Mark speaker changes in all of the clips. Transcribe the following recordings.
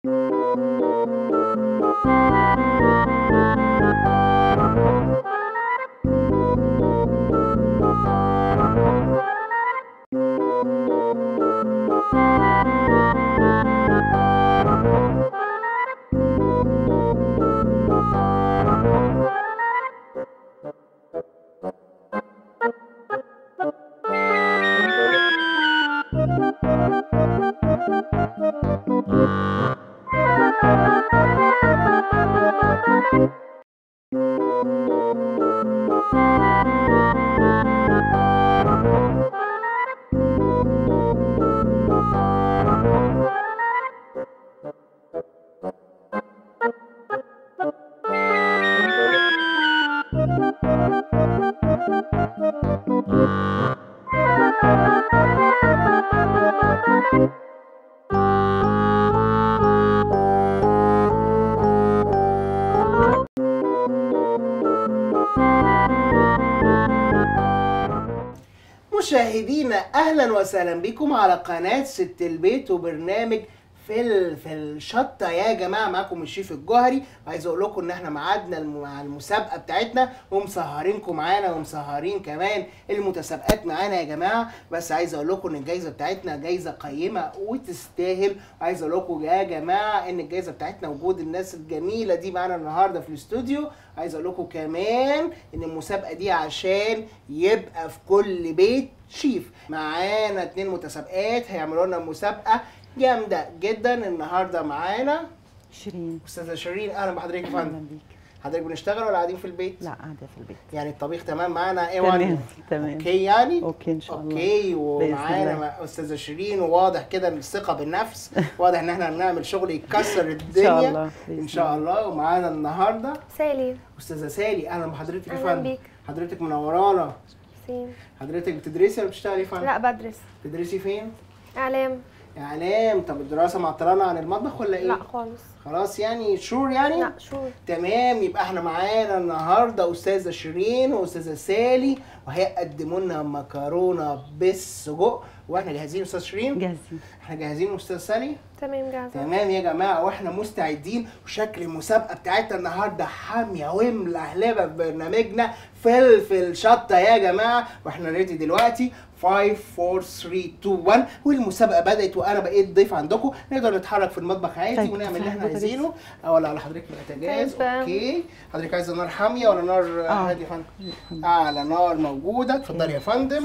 Speaker 1: مشاهدينا اهلا وسهلا بكم على قناه ست البيت وبرنامج فلفل شطه يا جماعه معاكم الشيف الجوهري عايز اقول لكم ان احنا ميعادنا الم- مع المسابقه بتاعتنا ومسهرينكم معانا ومسهرين كمان المتسابقات معانا يا جماعه بس عايز اقول لكم ان الجائزه بتاعتنا جائزه قيمه وتستاهل وعايز اقول لكم يا جماعه ان الجائزه بتاعتنا وجود الناس الجميله دي معانا النهارده في الاستوديو عايز اقول لكم كمان ان المسابقه دي عشان يبقى في كل بيت شيف معانا اتنين متسابقات هيعملوا لنا مسابقه جامده جدا النهارده معانا
Speaker 2: شيرين
Speaker 1: استاذه شيرين اهلا بحضرتك يا
Speaker 2: اهلا
Speaker 1: فندم
Speaker 2: بيك
Speaker 1: حضرتك بنشتغل ولا قاعدين في البيت
Speaker 2: لا قاعده في البيت
Speaker 1: يعني الطبيخ تمام معانا ايه
Speaker 2: تمام تمام
Speaker 1: اوكي يعني
Speaker 2: اوكي ان شاء الله
Speaker 1: اوكي ومعانا
Speaker 2: الله.
Speaker 1: مع استاذه شيرين وواضح كده إن الثقه بالنفس واضح ان احنا هنعمل شغل يكسر
Speaker 2: ان
Speaker 1: الدنيا
Speaker 2: شاء الله بإذن
Speaker 1: ان شاء الله ومعانا النهارده
Speaker 3: سالي
Speaker 1: استاذه سالي اهلا بحضرتك يا
Speaker 3: أهلاً
Speaker 1: فندم
Speaker 3: بيك.
Speaker 1: حضرتك منورانا
Speaker 3: سين
Speaker 1: حضرتك بتدرسي ولا بتشتغلي يا فندم
Speaker 3: لا بدرس
Speaker 1: بتدرسي فين
Speaker 3: اعلام
Speaker 1: اعلام طب الدراسه معطلانا عن المطبخ ولا ايه
Speaker 3: لا خالص
Speaker 1: خلاص يعني شور يعني
Speaker 3: لا شور
Speaker 1: تمام يبقى احنا معانا النهارده استاذه شيرين واستاذه سالي وهيقدموا لنا مكرونه بالسجق واحنا جاهزين يا استاذ شيرين
Speaker 2: جاهزين
Speaker 1: احنا جاهزين يا استاذ سالي
Speaker 3: تمام جاهزة
Speaker 1: تمام يا جماعه واحنا مستعدين وشكل المسابقه بتاعتنا النهارده حاميه وملهلبه في برنامجنا فلفل شطه يا جماعه واحنا ريدي دلوقتي 5 4 3 2 1 والمسابقه بدات وانا بقيت ضيف عندكم نقدر نتحرك في المطبخ عادي
Speaker 2: طيب،
Speaker 1: ونعمل اللي احنا
Speaker 2: صحيح،
Speaker 1: عايزينه ولا على حضرتك بوتاجاز
Speaker 3: طيب.
Speaker 1: اوكي حضرتك عايزه نار حاميه ولا نار
Speaker 2: آه.
Speaker 1: هاديه يا فندم اعلى نار موجوده اتفضلي يا فندم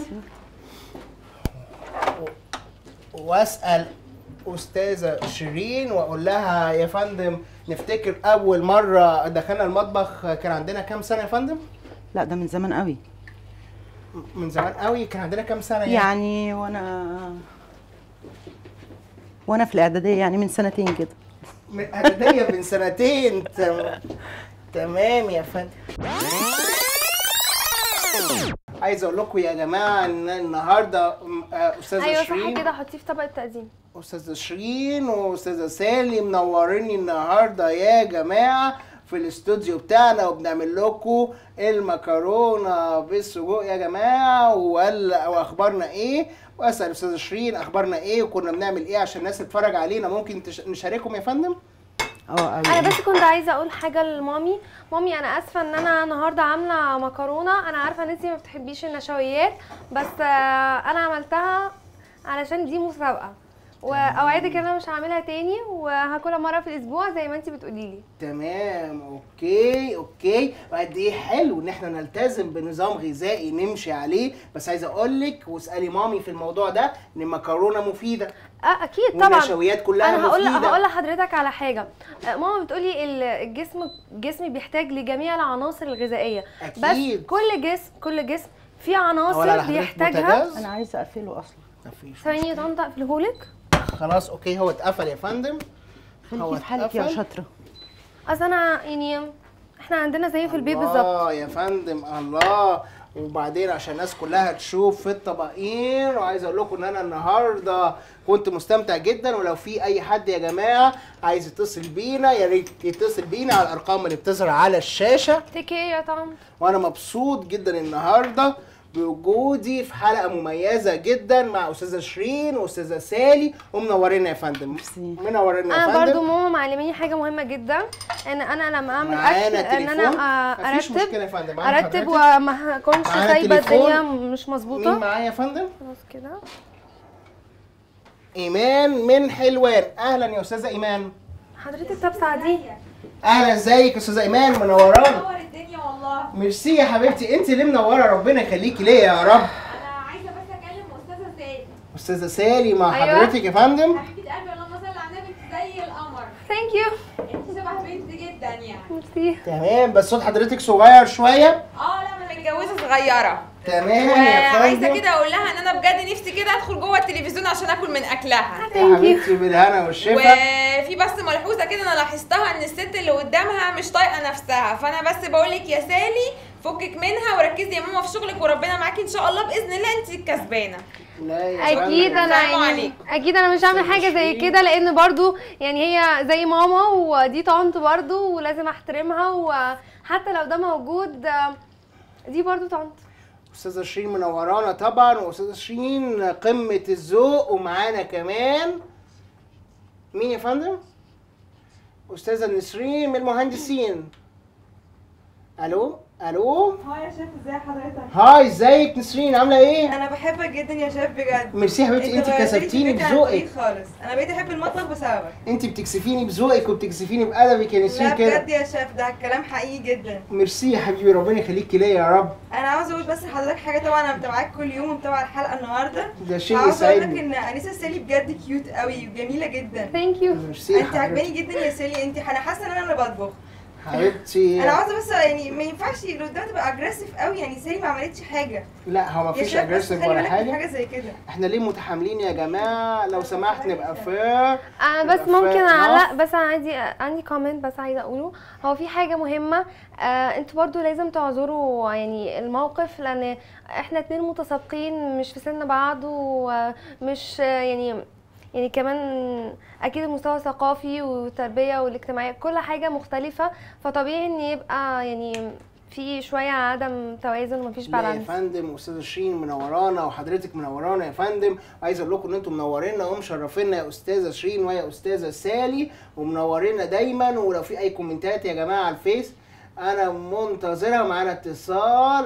Speaker 1: واسال استاذه شيرين واقول لها يا فندم نفتكر اول مره دخلنا المطبخ كان عندنا كام سنه يا فندم
Speaker 2: لا ده من زمان قوي
Speaker 1: من زمان قوي كان عندنا كام سنه يعني
Speaker 2: يعني وانا وانا في الاعداديه يعني من سنتين كده
Speaker 1: من اعداديه من سنتين تم- تمام يا فندم عايز اقول لكم يا جماعه ان النهارده م- آه، استاذه
Speaker 3: ايوه
Speaker 1: شيرين
Speaker 3: صح كده حطيه في طبق التقديم
Speaker 1: استاذه شيرين واستاذه سالي منوريني النهارده يا جماعه في الاستوديو بتاعنا وبنعمل لكم المكرونه بالسجق يا جماعه ولا واخبارنا ايه واسال استاذه شيرين اخبارنا ايه وكنا بنعمل ايه عشان الناس تتفرج علينا ممكن تش... نشارككم يا فندم
Speaker 2: اه
Speaker 3: انا
Speaker 2: قوي
Speaker 3: بس كنت عايزه اقول حاجه لمامي مامي انا اسفه ان انا النهارده عامله مكرونه انا عارفه ان انتي ما بتحبيش النشويات بس آه، انا عملتها علشان دي مسابقه واوعدك ان انا مش هعملها تاني وهاكلها مره في الاسبوع زي ما انتي بتقولي لي
Speaker 1: تمام اوكي اوكي وقد ايه حلو ان احنا نلتزم بنظام غذائي نمشي عليه بس عايزه اقول لك واسالي مامي في الموضوع ده ان المكرونه مفيده
Speaker 3: اه اكيد طبعا
Speaker 1: والنشويات كلها
Speaker 3: انا هقول
Speaker 1: مفيده
Speaker 3: هقول لحضرتك على حاجه آه، ماما بتقولي ال- الجسم الجسم بيحتاج لجميع العناصر الغذائيه
Speaker 1: أكيد.
Speaker 3: بس كل جسم كل جسم فيه
Speaker 1: ولا على
Speaker 3: عناصر
Speaker 1: حضرتك
Speaker 3: بيحتاجها
Speaker 1: بوتاجاز؟
Speaker 2: انا عايزه اقفله اصلا
Speaker 1: مفيش
Speaker 3: ثواني يا طنط اقفلهولك
Speaker 1: خلاص اوكي هو اتقفل يا فندم هو
Speaker 2: خليكي في حالك يا
Speaker 1: اتقفل.
Speaker 2: شاطره
Speaker 3: اصل انا يعني احنا عندنا زي في البيت بالظبط
Speaker 1: الله يا فندم الله وبعدين عشان الناس كلها تشوف في الطبقين وعايز اقول لكم ان انا النهارده كنت مستمتع جدا ولو في اي حد يا جماعه عايز يتصل بينا يا ريت يتصل بينا على الارقام اللي بتظهر على الشاشه
Speaker 3: تيك كير يا طنط
Speaker 1: وانا مبسوط جدا النهارده بوجودي في حلقه مميزه جدا مع استاذه شيرين واستاذه سالي ومنورينا يا فندم
Speaker 2: ميرسي.
Speaker 1: منورينا يا
Speaker 3: انا
Speaker 1: فندم
Speaker 3: برضو ماما معلماني حاجه مهمه جدا ان انا لما اعمل اكل
Speaker 1: معانا
Speaker 3: ان
Speaker 1: تليفون
Speaker 3: انا آه،
Speaker 1: مفيش
Speaker 3: ارتب
Speaker 1: مشكله يا فندم معانا
Speaker 3: ارتب
Speaker 1: حضرتك.
Speaker 3: وما اكونش
Speaker 1: معانا
Speaker 3: سايبه
Speaker 1: تليفون.
Speaker 3: الدنيا مش
Speaker 1: مين
Speaker 3: مظبوطه
Speaker 1: معايا يا فندم
Speaker 3: خلاص كده
Speaker 1: ايمان من حلوان اهلا يا استاذه ايمان
Speaker 3: حضرتك طب ساعديه
Speaker 1: اهلا ازيك يا استاذه ايمان منورانا
Speaker 4: نور الدنيا والله
Speaker 1: ميرسي يا حبيبتي انت اللي منوره ربنا يخليكي ليا يا رب
Speaker 4: انا عايزه بس اكلم استاذه زين
Speaker 1: استاذه سالي مع
Speaker 3: أيوة.
Speaker 1: حضرتك يا فندم
Speaker 4: حبيبه قلبي اللهم صل على النبي زي القمر
Speaker 3: ثانك يو
Speaker 4: انت شبه بنتي جدا يعني
Speaker 3: ميرسي
Speaker 1: تمام بس صوت حضرتك صغير شويه
Speaker 4: اه لا ما انا متجوزه صغيره
Speaker 1: تمام يا
Speaker 4: وعايزه
Speaker 1: فندم
Speaker 4: كده اقول لها ان انا بجد نفسي كده ادخل جوه التلفزيون عشان اكل من اكلها
Speaker 1: يا
Speaker 3: ثانك يو
Speaker 1: حبيبتي بالهنا والشفا
Speaker 4: وفي بس ملحوظه كده انا لاحظتها ان الست اللي قدامها مش طايقه نفسها فانا بس بقول لك يا سالي فكك منها وركزي يا ماما في شغلك وربنا معاكي ان شاء الله باذن الله انت الكسبانه
Speaker 1: لا يا
Speaker 3: اكيد
Speaker 1: فندم.
Speaker 3: انا
Speaker 4: السلام
Speaker 3: يعني
Speaker 4: عليكم.
Speaker 3: اكيد انا مش هعمل حاجه زي كده لان برضو يعني هي زي ماما ودي طنط برضو ولازم احترمها وحتى لو ده موجود آه، دي برضو طنط
Speaker 1: استاذه شيرين منورانا طبعا واستاذه شيرين قمه الذوق ومعانا كمان مين يا فندم استاذه نسرين من المهندسين الو الو
Speaker 5: هاي يا شيف ازي حضرتك
Speaker 1: هاي ازيك نسرين عامله ايه
Speaker 5: انا بحبك جدا يا شيف بجد
Speaker 1: ميرسي يا حبيبتي انت
Speaker 5: غيرتلي
Speaker 1: كسبتيني
Speaker 5: فكرة عن
Speaker 1: بذوقك
Speaker 5: الطبيخ خالص انا بقيت احب المطبخ بسببك
Speaker 1: انت بتكسفيني بذوقك وبتكسفيني بادبك يا نسرين
Speaker 5: لا
Speaker 1: كده
Speaker 5: بجد يا شيف ده الكلام حقيقي جدا
Speaker 1: ميرسي يا حبيبي ربنا يخليكي ليا يا رب
Speaker 5: انا عاوز اقول بس لحضرتك حاجه طبعا انا متابعاك كل يوم ومتابعه الحلقه النهارده
Speaker 1: ده شيء
Speaker 5: عاوز اقول لك
Speaker 1: يسعدني
Speaker 5: ان انسه سالي بجد كيوت قوي وجميله جدا
Speaker 3: ثانك يو
Speaker 1: ميرسي يا
Speaker 5: انت عجباني
Speaker 1: حبيبتي
Speaker 5: جدا يا سالي انت انا حاسه ان انا اللي بطبخ
Speaker 1: حبيبتي
Speaker 5: انا عاوزه بس يعني ما ينفعش اللي قدام تبقى اجريسيف قوي يعني سالي ما عملتش حاجه
Speaker 1: لا هو
Speaker 5: يا
Speaker 1: مفيش
Speaker 5: شيف بس
Speaker 1: اجريسيف
Speaker 5: خلي
Speaker 1: ولا
Speaker 5: بالك من
Speaker 1: حاجه
Speaker 5: حاجه زي كده
Speaker 1: احنا ليه متحاملين يا جماعه لو سمحت نبقى فير
Speaker 3: انا بس
Speaker 1: يبقى
Speaker 3: ممكن
Speaker 1: fair
Speaker 3: اعلق
Speaker 1: enough.
Speaker 3: بس انا عندي عندي كومنت بس عايزه اقوله هو في حاجه مهمه آه انتوا برضو لازم تعذروا يعني الموقف لان احنا اتنين متسابقين مش في سن بعض ومش آه، يعني يعني كمان اكيد المستوى الثقافي والتربيه والاجتماعيه كل حاجه مختلفه فطبيعي ان يبقى يعني في شويه عدم توازن ومفيش
Speaker 1: لا يا
Speaker 3: بالانس
Speaker 1: فندم استاذه شيرين منورانا وحضرتك منورانا يا فندم عايز اقول لكم ان انتم منورينا ومشرفينا يا استاذه شيرين ويا استاذه سالي ومنورينا دايما ولو في اي كومنتات يا جماعه على الفيس انا منتظرها معانا اتصال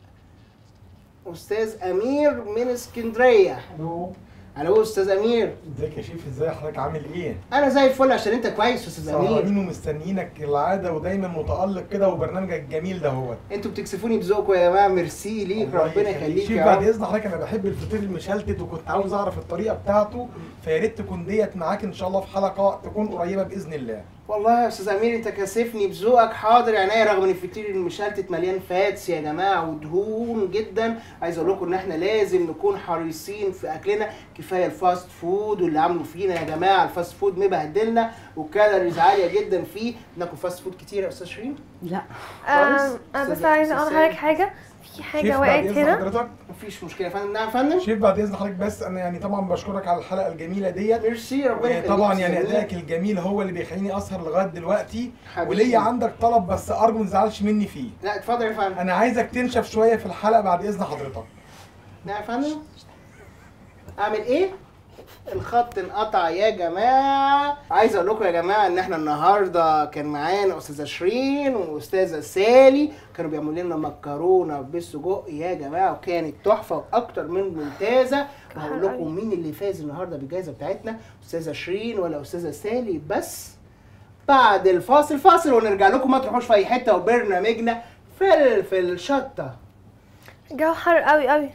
Speaker 1: استاذ امير من اسكندريه
Speaker 6: الو
Speaker 1: الو استاذ امير
Speaker 6: ازيك يا شيف ازاي حضرتك عامل ايه؟
Speaker 1: انا زي الفل عشان انت كويس يا استاذ امير
Speaker 6: سهرانين ومستنيينك العاده ودايما متالق كده وبرنامجك الجميل دهوت
Speaker 1: انتوا بتكسفوني بذوقكم يا جماعه ميرسي ليك
Speaker 6: الله
Speaker 1: ربنا يخليك
Speaker 6: شيف
Speaker 1: يا
Speaker 6: بعد
Speaker 1: رب
Speaker 6: اذن حضرتك انا بحب الفطير المشلتت وكنت عاوز اعرف الطريقه بتاعته فيا ريت تكون ديت معاك ان شاء الله في حلقه تكون قريبه باذن الله
Speaker 1: والله يا استاذ امير انت كاسفني بذوقك حاضر عينيا رغم ان الفطير المشلتت مليان فاتس يا جماعه ودهون جدا عايز اقول لكم ان احنا لازم نكون حريصين في اكلنا كفايه الفاست فود واللي عامله فينا يا جماعه الفاست فود مبهدلنا والكالوريز عاليه جدا فيه ناكل فاست فود كتير يا استاذ شيرين
Speaker 2: لا
Speaker 1: خالص.
Speaker 3: آه انا بس
Speaker 1: أستاذ-
Speaker 3: عايزه اقول
Speaker 1: أستاذ
Speaker 3: لحضرتك
Speaker 1: سامي.
Speaker 3: حاجه في
Speaker 6: شيف
Speaker 3: حاجه
Speaker 6: بعد
Speaker 3: وقعت
Speaker 6: اذن
Speaker 3: هنا
Speaker 6: حضرتك
Speaker 1: مفيش مشكله يا فندم نعم يا فندم
Speaker 6: شيف بعد اذن حضرتك بس انا يعني طبعا بشكرك على الحلقه الجميله ديت
Speaker 1: ميرسي ربنا يخليك
Speaker 6: طبعا
Speaker 1: يا
Speaker 6: يعني
Speaker 1: أستاذ
Speaker 6: ادائك
Speaker 1: أمير.
Speaker 6: الجميل هو اللي بيخليني اسهر لغايه دلوقتي
Speaker 1: حبيبي.
Speaker 6: وليا عندك طلب بس ارجو ما تزعلش مني فيه
Speaker 1: لا اتفضل يا فندم
Speaker 6: انا عايزك تنشف شويه في الحلقه بعد اذن حضرتك
Speaker 1: نعم يا فندم اعمل ايه الخط انقطع يا جماعه عايز اقول لكم يا جماعه ان احنا النهارده كان معانا استاذه شيرين واستاذه سالي كانوا بيعملوا لنا مكرونه بالسجق يا جماعه وكانت تحفه واكتر من ممتازه وهقول
Speaker 3: حلو
Speaker 1: لكم مين اللي فاز النهارده بالجائزه بتاعتنا استاذه شيرين ولا استاذه سالي بس بعد الفاصل فاصل ونرجع لكم ما تروحوش في اي حته وبرنامجنا فلفل شطه
Speaker 3: الجو حر قوي قوي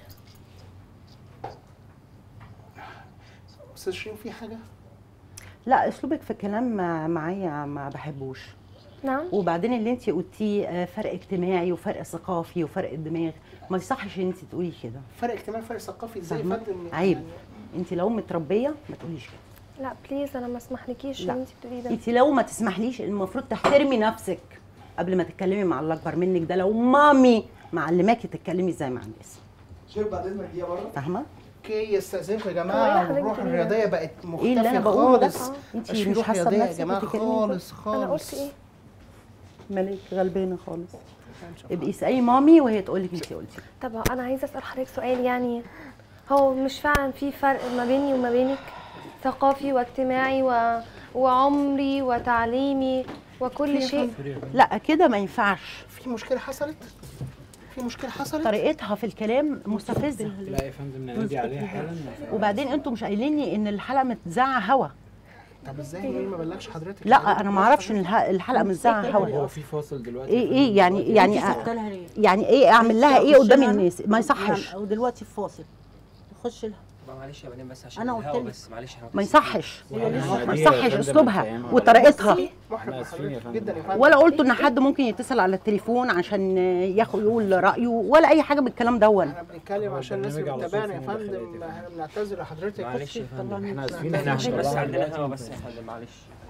Speaker 1: استاذ شيرين في حاجه
Speaker 2: لا اسلوبك في الكلام مع- معايا ما بحبوش
Speaker 3: نعم
Speaker 2: وبعدين اللي انت قلتيه آه، فرق اجتماعي وفرق ثقافي وفرق الدماغ ما يصحش ان انت تقولي كده
Speaker 1: فرق اجتماعي فرق ثقافي ازاي يا
Speaker 2: فاهمة؟
Speaker 1: فندم
Speaker 2: عيب
Speaker 1: يعني
Speaker 2: انت لو متربيه ما تقوليش كده
Speaker 3: لا بليز انا ما اسمحلكيش
Speaker 2: لا.
Speaker 3: اللي انت بتقوليه ده
Speaker 2: انت لو ما تسمحليش المفروض تحترمي نفسك قبل ما تتكلمي مع اللي اكبر منك ده لو مامي معلماكي تتكلمي ازاي مع الناس
Speaker 6: شيف بعد اذنك دي بره
Speaker 2: فاحمه
Speaker 1: اوكي يستاذنكم يا
Speaker 3: هو ايه
Speaker 1: جماعه
Speaker 3: اللي
Speaker 1: الروح
Speaker 3: حضرتك
Speaker 1: الرياضيه بقت
Speaker 2: ايه اللي انا
Speaker 1: مختفيه
Speaker 2: بقوله ده
Speaker 1: خالص
Speaker 2: انت
Speaker 1: مش في
Speaker 2: مش
Speaker 1: روح
Speaker 2: حاسه
Speaker 1: رياضيه يا
Speaker 2: بنفسك
Speaker 1: جماعه
Speaker 2: وتتكلمي كده؟
Speaker 1: خالص
Speaker 3: انا
Speaker 1: خالص
Speaker 3: قلت ايه
Speaker 2: ملك غلبانه خالص ابقي اسالي مامي وهي تقول لك انت قلتي
Speaker 3: طب انا عايزه اسال حضرتك سؤال يعني هو مش فعلا في فرق ما بيني وما بينك ثقافي واجتماعي و... وعمري وتعليمي وكل شيء
Speaker 2: لا كده ما ينفعش
Speaker 1: في مشكله حصلت في مشكله حصلت
Speaker 2: طريقتها في الكلام مستفزه
Speaker 7: لا يا فندم ننادي عليها حالا
Speaker 2: وبعدين انتوا مش قايلين لي ان الحلقه متذاعه هوا
Speaker 1: طب ازاي مين ما بلغش حضرتك
Speaker 2: لا انا ما اعرفش ان الح- الحلقه متذاعه
Speaker 7: هو
Speaker 2: هوا
Speaker 7: في فاصل دلوقتي
Speaker 2: ايه ايه يعني يعني
Speaker 8: سبت لها ليه؟
Speaker 2: يعني ايه اعمل لها ايه قدام
Speaker 8: أخش لها؟
Speaker 2: الناس ما يصحش
Speaker 8: يعني ودلوقتي في فاصل خش لها
Speaker 9: معلش يا مدام بس عشان
Speaker 8: أنا قلت
Speaker 9: الهوا
Speaker 8: لك.
Speaker 9: بس معلش احنا
Speaker 2: ما يصحش
Speaker 7: وإحنا
Speaker 2: ما
Speaker 7: هناديها يا
Speaker 2: يصحش
Speaker 7: فندم
Speaker 2: اسلوبها
Speaker 7: هنفهمها.
Speaker 2: وطريقتها
Speaker 1: محرج
Speaker 7: احنا اسفين يا
Speaker 1: حضرتك
Speaker 7: فندم.
Speaker 1: جدا يا فندم
Speaker 2: ولا قلت ان حد ممكن يتصل على التليفون عشان ياخد يقول رايه ولا اي حاجه من الكلام دون
Speaker 1: احنا بنتكلم
Speaker 7: هو
Speaker 1: عشان الناس
Speaker 7: البرنامج
Speaker 1: اللي
Speaker 7: على
Speaker 1: بتتابعنا يا
Speaker 7: صوت فين
Speaker 1: فندم
Speaker 7: ودخلات يا
Speaker 1: احنا بنعتذر لحضرتك
Speaker 9: معلش يا فندم
Speaker 7: احنا اسفين
Speaker 9: احنا عشان بس
Speaker 7: طلعنا
Speaker 9: عندنا
Speaker 7: دلوقتي
Speaker 9: هوا
Speaker 7: من
Speaker 9: بس يا فندم معلش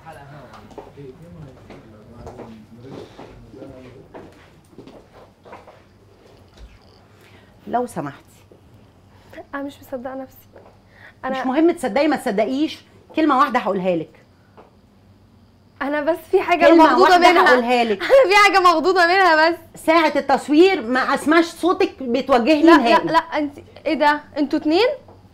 Speaker 2: لو سمحتي
Speaker 3: انا مش مصدقه نفسي
Speaker 2: مش
Speaker 3: انا
Speaker 2: مهم تصدقي ما تصدقيش كلمه واحده هقولها لك
Speaker 3: انا بس في حاجه
Speaker 2: كلمه
Speaker 3: مخضوضه
Speaker 2: واحده
Speaker 3: منها
Speaker 2: هقولها لك
Speaker 3: انا في حاجه مخضوضه منها بس
Speaker 2: ساعه التصوير ما اسمعش صوتك بتوجه لي
Speaker 3: لا لا
Speaker 2: نهائي
Speaker 3: لا انت ايه ده انتوا اتنين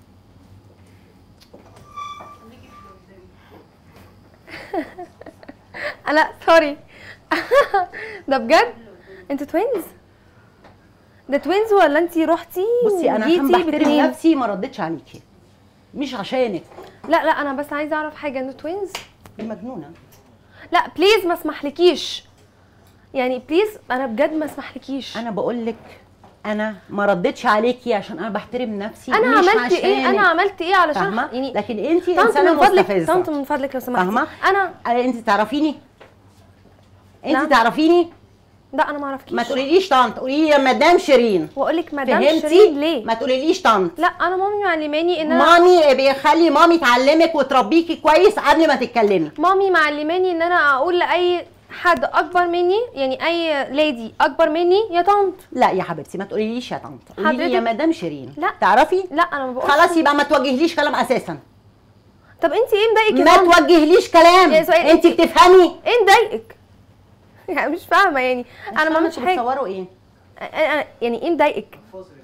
Speaker 3: انا سوري ده بجد انتوا توينز ده توينز ولا انت رحتي
Speaker 2: بصي انا عشان
Speaker 3: وجيتي
Speaker 2: بحترم
Speaker 3: باتنين؟
Speaker 2: نفسي ما ردتش عليكي مش عشانك
Speaker 3: لا لا انا بس عايزه اعرف حاجه انتوا توينز
Speaker 2: دي مجنونه
Speaker 3: لا بليز ما اسمحلكيش يعني بليز انا بجد ما اسمحلكيش
Speaker 2: انا بقول لك انا ما ردتش عليكي عشان انا بحترم نفسي
Speaker 3: انا
Speaker 2: مش
Speaker 3: عملت ايه انا
Speaker 2: عشانك.
Speaker 3: عملت ايه علشان
Speaker 2: فاهمه
Speaker 3: يعني
Speaker 2: لكن انت
Speaker 3: طنط
Speaker 2: انسانه
Speaker 3: من فضلك
Speaker 2: مستفزه
Speaker 3: طنط من فضلك لو سمحتي
Speaker 2: فاهمه
Speaker 3: انا
Speaker 2: انت تعرفيني انت
Speaker 3: نعم.
Speaker 2: تعرفيني
Speaker 3: لا انا ما اعرفكيش
Speaker 2: ما تقوليليش طنط قولي لي يا مدام شيرين
Speaker 3: واقول لك مدام
Speaker 2: فهمتي
Speaker 3: شيرين ليه
Speaker 2: ما تقوليليش طنط
Speaker 3: لا انا مامي معلماني ان انا
Speaker 2: مامي بيخلي مامي تعلمك وتربيكي كويس قبل ما تتكلمي
Speaker 3: مامي معلماني ان انا اقول لاي حد اكبر مني يعني اي ليدي اكبر مني يا طنط
Speaker 2: لا يا حبيبتي ما تقوليليش يا طنط قولي لي يا
Speaker 3: حضرتك-
Speaker 2: مدام شيرين
Speaker 3: لا.
Speaker 2: تعرفي
Speaker 3: لا انا ما بقولش
Speaker 2: خلاص يبقى ما توجهليش كلام اساسا
Speaker 3: طب انت ايه مضايقك يا
Speaker 2: ما
Speaker 3: طنط؟
Speaker 2: توجهليش كلام
Speaker 3: يا سؤال
Speaker 2: انت
Speaker 3: انت-
Speaker 2: بتفهمي
Speaker 3: ايه مضايقك يعني مش فاهمه يعني انا ما عملتش حاجه
Speaker 2: بتصوروا ايه
Speaker 3: أنا- أنا- يعني ايه مضايقك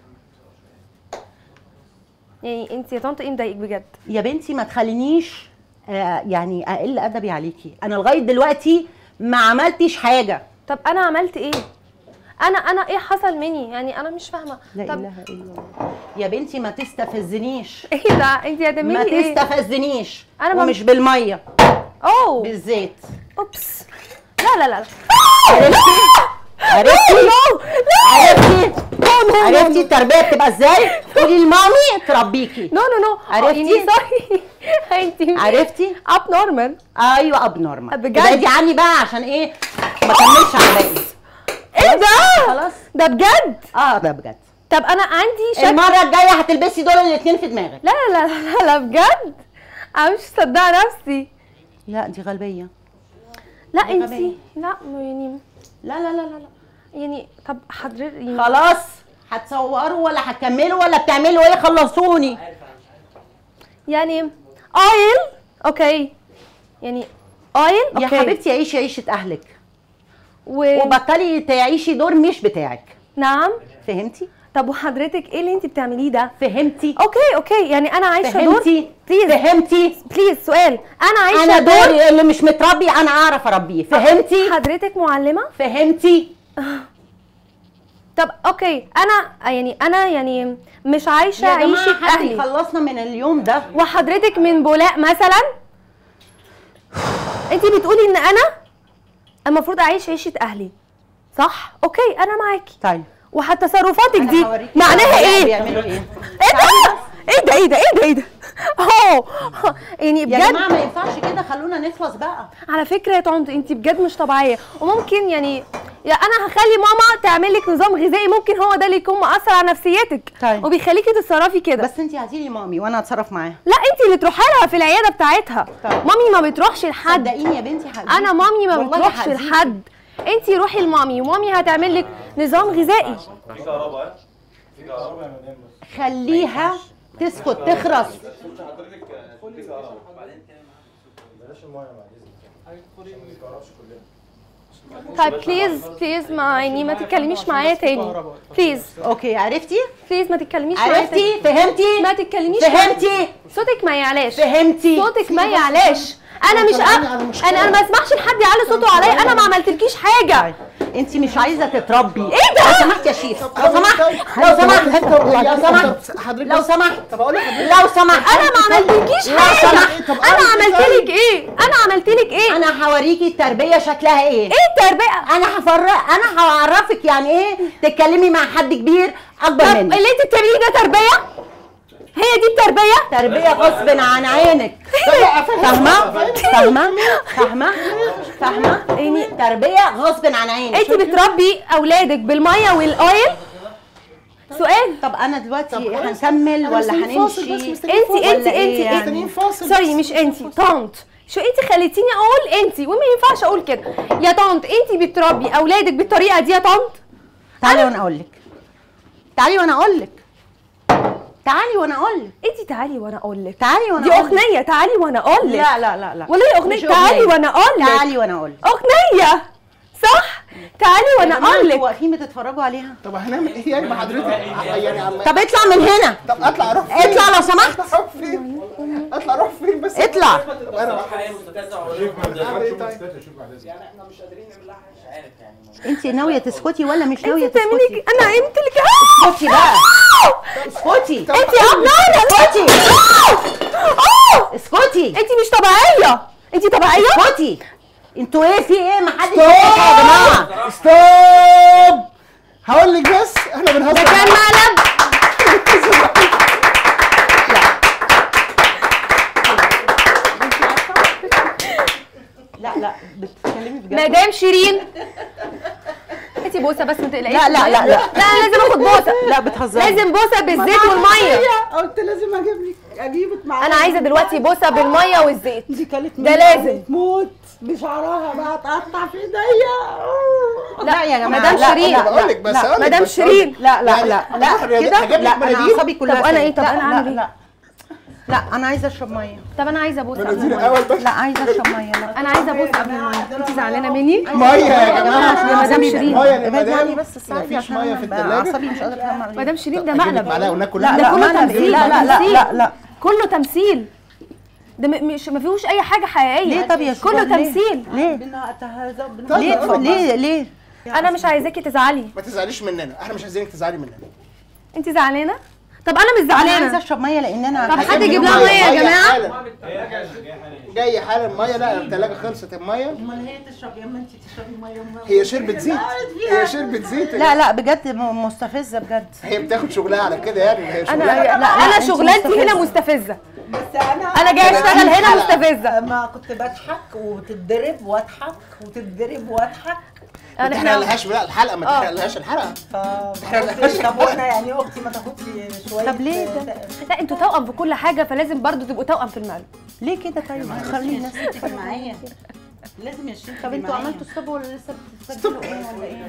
Speaker 3: يعني انت يا طنط ايه مضايقك بجد
Speaker 2: يا بنتي ما تخلينيش آه يعني اقل ادبي عليكي انا لغايه دلوقتي ما عملتش حاجه
Speaker 3: طب انا عملت ايه انا انا ايه حصل مني يعني انا مش فاهمه
Speaker 2: لا
Speaker 3: طب
Speaker 2: اله الا الله يا بنتي ما تستفزنيش
Speaker 3: ايه ده انت
Speaker 2: ما
Speaker 3: هتعملي ايه
Speaker 2: تستفزنيش
Speaker 3: أنا ما-
Speaker 2: ومش بالميه
Speaker 3: اوه
Speaker 2: بالزيت
Speaker 3: اوبس لا لا لا لا
Speaker 2: عرفتي عرفتي عرفتي عرفتي التربيه بتبقى ازاي قولي لمامي تربيكي
Speaker 3: نو نو نو
Speaker 2: عرفتي؟
Speaker 3: يعني سوري انت
Speaker 2: عرفتي
Speaker 3: اب نورمال
Speaker 2: ايوه اب نورمال
Speaker 3: بجد؟
Speaker 2: ابعدي عني بقى عشان ايه ما كملش على الباقي
Speaker 3: ايه ده
Speaker 2: خلاص
Speaker 3: ده بجد
Speaker 2: اه ده بجد
Speaker 3: طب انا عندي شك
Speaker 2: المره الجايه هتلبسي دول الاثنين في دماغك
Speaker 3: لا لا لا لا, لا بجد انا مش مصدقه نفسي
Speaker 2: لا دي غلبيه
Speaker 3: لا
Speaker 2: دي
Speaker 3: انت
Speaker 2: غبية.
Speaker 3: لا يعني
Speaker 2: لا لا لا لا, لا.
Speaker 3: يعني طب حضرتك يعني
Speaker 2: خلاص هتصوروا ولا هتكملوا ولا بتعملوا ايه خلصوني
Speaker 3: يعني اويل اوكي يعني اويل
Speaker 2: يا
Speaker 3: اوكي
Speaker 2: حبيبتي عيشي عيشه اهلك
Speaker 3: و...
Speaker 2: وبطلي تعيشي دور مش بتاعك
Speaker 3: نعم
Speaker 2: فهمتي
Speaker 3: طب وحضرتك ايه اللي انت بتعمليه ده
Speaker 2: فهمتي
Speaker 3: اوكي اوكي يعني انا عايشه دور
Speaker 2: فهمتي
Speaker 3: بليز
Speaker 2: فهمتي
Speaker 3: بليز سؤال انا عايشه
Speaker 2: انا
Speaker 3: دور
Speaker 2: دوري اللي مش متربي انا اعرف اربيه فهمتي
Speaker 3: حضرتك معلمه
Speaker 2: فهمتي
Speaker 3: طب اوكي انا يعني انا يعني مش عايشه
Speaker 2: يا
Speaker 3: عيشه
Speaker 2: جماعه حد
Speaker 3: اهلي
Speaker 2: يخلصنا من اليوم ده
Speaker 3: وحضرتك من بولاق مثلا انت بتقولي ان انا المفروض اعيش عيشه اهلي صح اوكي انا معاكي
Speaker 2: طيب
Speaker 3: وحتى تصرفاتك
Speaker 2: أنا
Speaker 3: دي
Speaker 2: هوريكي
Speaker 3: معناها
Speaker 2: بقى
Speaker 3: ايه
Speaker 2: بيعملوا ايه
Speaker 3: ايه ده ايه ده ايه ده ايه ده ايه ده اهو يعني
Speaker 2: يا
Speaker 3: بجد
Speaker 2: جماعه ما ينفعش كده خلونا نخلص بقى
Speaker 3: على فكره يا طنط انت بجد مش طبيعيه وممكن يعني يا انا هخلي ماما تعمل لك نظام غذائي ممكن هو ده اللي يكون مأثر على نفسيتك
Speaker 2: طيب.
Speaker 3: وبيخليكي تتصرفي كده
Speaker 2: بس انت هاتي لي مامي وانا هتصرف معاها
Speaker 3: لا انت اللي تروحي لها في العياده بتاعتها
Speaker 2: طيب.
Speaker 3: مامي ما بتروحش لحد
Speaker 2: صدقيني يا بنتي حبيبتي
Speaker 3: انا مامي ما
Speaker 2: والله
Speaker 3: بتروحش
Speaker 2: هأذيكي.
Speaker 3: لحد انت روحي لمامي ومامي هتعمل لك نظام غذائي
Speaker 2: خليها تسكت تخرس
Speaker 3: طيب بليز بليز ما يعني ما تتكلميش معايا تاني بليز
Speaker 2: اوكي عرفتي
Speaker 3: بليز ما تتكلميش معايا
Speaker 2: عرفتي
Speaker 3: تاني.
Speaker 2: فهمتي
Speaker 3: ما تتكلميش
Speaker 2: فهمتي
Speaker 3: صوتك ما يعلاش
Speaker 2: فهمتي
Speaker 3: صوتك ما يعلاش انا مش
Speaker 1: طلعيني
Speaker 3: أ...
Speaker 1: على مشكلة.
Speaker 3: انا انا ما اسمحش لحد يعلي صوته عليا انا ما عملتلكيش حاجه
Speaker 2: انت مش عايزه تتربي
Speaker 3: ايه ده؟
Speaker 2: لو سمحت يا شيف لو سمحت لو سمحت لو سمحت
Speaker 1: حضرتك
Speaker 2: لو
Speaker 1: بس-
Speaker 2: سمحت
Speaker 1: طب اقول لحضرتك
Speaker 2: لو سمحت
Speaker 3: انا ما عملتلكيش
Speaker 2: لو
Speaker 3: حاجه
Speaker 2: سمحت.
Speaker 1: طب
Speaker 3: انا
Speaker 1: أعمل
Speaker 3: عملت
Speaker 1: إيه
Speaker 3: لك ايه انا عملت لك ايه
Speaker 2: انا هوريكي التربيه شكلها ايه
Speaker 3: ايه التربيه
Speaker 2: انا هفرق انا هعرفك يعني ايه تتكلمي مع حد كبير اكبر
Speaker 3: طب
Speaker 2: منك
Speaker 3: اللي انت بتعمليه ده تربيه هي دي التربيه
Speaker 2: تربيه غصب عن عينك فاهمه فاهمه فاهمه فاهمه يعني تربيه غصب عن عينك
Speaker 3: انت بتربي اولادك بالميه والاويل سؤال
Speaker 2: طب انا دلوقتي هنكمل ولا
Speaker 1: مستنيين فاصل بس،
Speaker 2: هنمشي
Speaker 1: مستنيين
Speaker 3: انت
Speaker 1: فاصل.
Speaker 3: انت
Speaker 2: ولا إيه
Speaker 3: انت
Speaker 2: يعني؟
Speaker 1: مستنيين فاصل
Speaker 3: سوري
Speaker 1: بس.
Speaker 3: مش انت طنط شو انت خليتيني اقول انت وما ينفعش اقول كده يا طنط انت بتربي اولادك بالطريقه دي يا طنط
Speaker 2: تعالي وانا اقول لك تعالي وانا اقول لك تعالي وانا اقول لك
Speaker 3: انت تعالي وانا اقول لك
Speaker 2: تعالي وانا
Speaker 3: دي
Speaker 2: أقول لك.
Speaker 3: اغنيه تعالي وانا اقول لك
Speaker 2: لا لا لا لا
Speaker 3: والله اغنيه
Speaker 2: مش
Speaker 3: تعالي وانا اقول لك
Speaker 2: تعالي وانا اقول لك
Speaker 3: اغنيه صح تعالي وانا
Speaker 2: يا جماعة،
Speaker 3: اقول
Speaker 2: انتوا
Speaker 3: لك
Speaker 2: واقفين بتتفرجوا عليها
Speaker 1: طب هنعمل ايه يعني مع حضرتك يعني عم
Speaker 2: طب اطلع من هنا
Speaker 1: طب اطلع اروح فين
Speaker 2: اطلع لو سمحت
Speaker 1: اطلع اروح فين اطلع اروح فين بس
Speaker 2: اطلع
Speaker 1: طب انا اعمل ايه طيب
Speaker 2: انت ناويه تسكتي ولا مش ناويه
Speaker 3: انت بتعملي
Speaker 2: تسكتي
Speaker 3: ك- انا قمت لك
Speaker 2: اسكتي بقى اسكتي
Speaker 3: انت يا ابنانه
Speaker 2: اسكتي
Speaker 3: اه
Speaker 2: اسكتي
Speaker 3: انت مش طبيعيه انت طبيعيه
Speaker 2: اسكتي انتوا ايه في ايه ما حدش
Speaker 1: ستوب
Speaker 2: يا جماعه
Speaker 1: ستوب هقول لك بس احنا بنهزر
Speaker 3: ده كان مقلب
Speaker 2: لا لا بتتكلمي بجد
Speaker 3: مدام شيرين انت بوسه بس ما تقلقيش
Speaker 2: لا، لا، لا، لا.
Speaker 3: لا انا لازم اخد بوسه
Speaker 2: لا بتهزري
Speaker 3: لازم بوسه بالزيت والميه
Speaker 8: قلت لازم اجيب لك اجيبك معايا
Speaker 3: انا عايزه دلوقتي بوسه بالميه والزيت
Speaker 8: دي كانت
Speaker 3: ده
Speaker 8: من-
Speaker 3: لازم.
Speaker 8: تموت بشعرها بقى تقطع في ايديا
Speaker 2: لا يا جماعه
Speaker 3: مدام
Speaker 2: لا،
Speaker 3: شيرين.
Speaker 2: لا، لا،
Speaker 1: بقول لك بس
Speaker 2: لا.
Speaker 1: هقول لك
Speaker 3: مدام
Speaker 1: بس هقول لك.
Speaker 3: شيرين.
Speaker 2: لا لا
Speaker 1: يعني
Speaker 2: لا
Speaker 1: هروح
Speaker 2: لا
Speaker 1: الرياضة-
Speaker 2: كده
Speaker 1: هجيب لك
Speaker 2: لا انا
Speaker 1: مناديل؟
Speaker 2: اعصابي كلها
Speaker 3: طب أنا إيه؟
Speaker 2: سليمة.
Speaker 3: طب أنا
Speaker 2: لا،
Speaker 3: أعمل إيه؟
Speaker 2: لا لا انا عايزه اشرب ميه
Speaker 3: طب انا عايزه بوسه قبل
Speaker 1: مناديل
Speaker 3: الميه
Speaker 1: الاول بس
Speaker 2: لا عايزه اشرب ميه لا
Speaker 3: انا عايزه بوسه قبل الميه انت زعلانه مني
Speaker 1: ميه يا جماعه
Speaker 3: يا مدام شيرين.
Speaker 1: ميه يا
Speaker 2: ابعدي عني
Speaker 1: مدام
Speaker 2: بس الساعه دي
Speaker 1: مفيش
Speaker 2: عشان
Speaker 1: ميه
Speaker 2: أنا
Speaker 1: في
Speaker 2: بقى
Speaker 1: الثلاجه
Speaker 2: اعصابي مش قادره افهم عليك
Speaker 3: مدام شيرين ده
Speaker 1: أجيب لك
Speaker 3: مقلب
Speaker 1: معلقه وناكل
Speaker 2: لا
Speaker 3: ده
Speaker 2: لا
Speaker 3: كله
Speaker 2: مقلب.
Speaker 3: تمثيل
Speaker 2: لا لا لا
Speaker 3: تمثيل.
Speaker 2: لا لا
Speaker 3: كله تمثيل ده م- مش ما فيهوش اي حاجه حقيقيه
Speaker 2: ليه طب يا
Speaker 3: كله
Speaker 2: شيخ؟ ليه؟
Speaker 3: تمثيل
Speaker 2: ليه
Speaker 8: بنا اتهذب
Speaker 1: طب
Speaker 2: ليه
Speaker 1: أقول لك
Speaker 2: ليه ليه
Speaker 3: انا مش عايزاكي تزعلي
Speaker 1: ما تزعليش مننا احنا مش عايزينك تزعلي مننا
Speaker 3: انت زعلانه طب انا مش
Speaker 2: انا عايزه
Speaker 3: زعلانه
Speaker 2: اشرب ميه لان انا
Speaker 3: طب حد
Speaker 1: هجيب
Speaker 3: يجيب
Speaker 1: لك
Speaker 3: لها ميه يا
Speaker 1: مية
Speaker 3: جماعه
Speaker 1: حالا. جاي حالا ميه لا الثلاجه خلصت الميه
Speaker 8: امال هي تشرب يا اما انت تشربي ميه وما-
Speaker 1: هي شربت زيت هي شربت زيت
Speaker 2: لا لا بجد م- مستفزه بجد
Speaker 1: هي بتاخد شغلها على كده يعني هي
Speaker 3: انا
Speaker 1: شغلها
Speaker 2: لا، لا،
Speaker 3: انا
Speaker 2: أنت
Speaker 3: شغلانتي هنا
Speaker 2: مستفزة.
Speaker 3: مستفزه
Speaker 8: بس انا
Speaker 3: انا جايه اشتغل هنا مستفزه
Speaker 8: ما كنت بضحك وتتضرب واضحك وتتضرب واضحك
Speaker 1: ما
Speaker 3: انا
Speaker 1: تحرقلهاش لا الحلقه ما
Speaker 3: آه.
Speaker 1: تحرقلهاش الحلقه
Speaker 8: فقلت طب وانا يعني اختي ما تاخدش شويه
Speaker 2: طب ليه ده؟
Speaker 3: لا انتوا توأم في كل حاجه فلازم برضو تبقوا توأم في المال
Speaker 2: ليه كده طيب خلي الناس
Speaker 8: تبقى معايا لازم يا شيخ
Speaker 2: طب انتوا عملتوا ستوب ولا لسه بتسجلوا ايه ولا ايه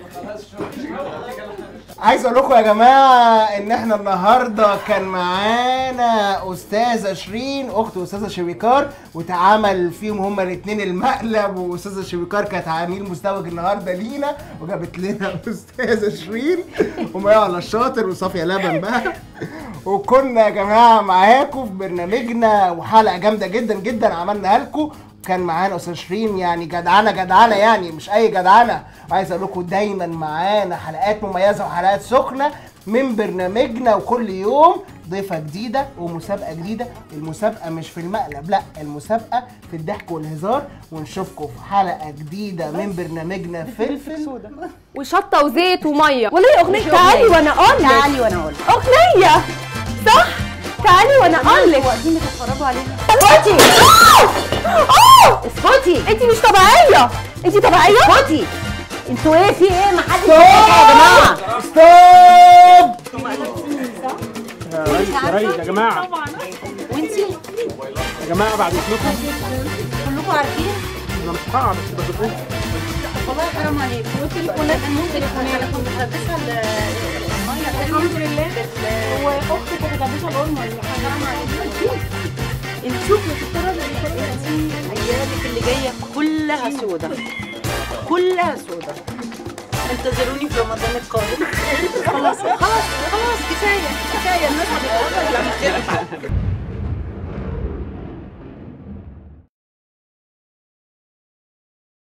Speaker 1: عايز اقول لكم يا جماعه ان احنا النهارده كان معانا استاذه شيرين اخت استاذه شويكار وتعامل فيهم هما الاثنين المقلب واستاذه شويكار كانت عميل مزدوج النهارده لينا وجابت لنا استاذه شيرين وميا على الشاطر وصافيه لبن بقى وكنا يا جماعه معاكم في برنامجنا وحلقه جامده جدا جدا عملناها لكم كان معانا استاذ شيرين يعني جدعانه جدعانه يعني مش اي جدعانه وعايز اقول لكم دايما معانا حلقات مميزه وحلقات سخنه من برنامجنا وكل يوم ضيفه جديده ومسابقه جديده المسابقه مش في المقلب لا المسابقه في الضحك والهزار ونشوفكم في حلقه جديده من برنامجنا فلفل
Speaker 3: وشطه وزيت وميه والله اغنيه تعالي وانا اقول لك
Speaker 2: تعالي وانا اقول لك
Speaker 3: اغنيه صح تعالي وانا اقول لك
Speaker 2: واقفين بتتفرجوا علينا
Speaker 3: اسكتي اه
Speaker 2: اسكتي
Speaker 3: انت مش طبيعيه انت طبيعيه
Speaker 2: اسكتي انتوا ايه في ايه ما حدش يا جماعه
Speaker 1: ستوب
Speaker 7: يا ريس يا ريس يا جماعه
Speaker 2: وانتي
Speaker 7: يا جماعه بعد اذنكم
Speaker 2: كلكم عارفين
Speaker 7: انا مش هقع بس بشوفوه
Speaker 2: والله حرام عليك والتليفونات المهم تليفونات انا كنت بلبسها الميه الحمد لله واختي كانت بلبسها الام حرام عليك انت شوفي الصوره اللي ايامك اللي جايه كلها سودة
Speaker 8: كلها سودا انتظروني في رمضان القادم
Speaker 2: خلاص خلاص خلاص كفايه كفايه الناس هتتفرج
Speaker 8: لا مش كده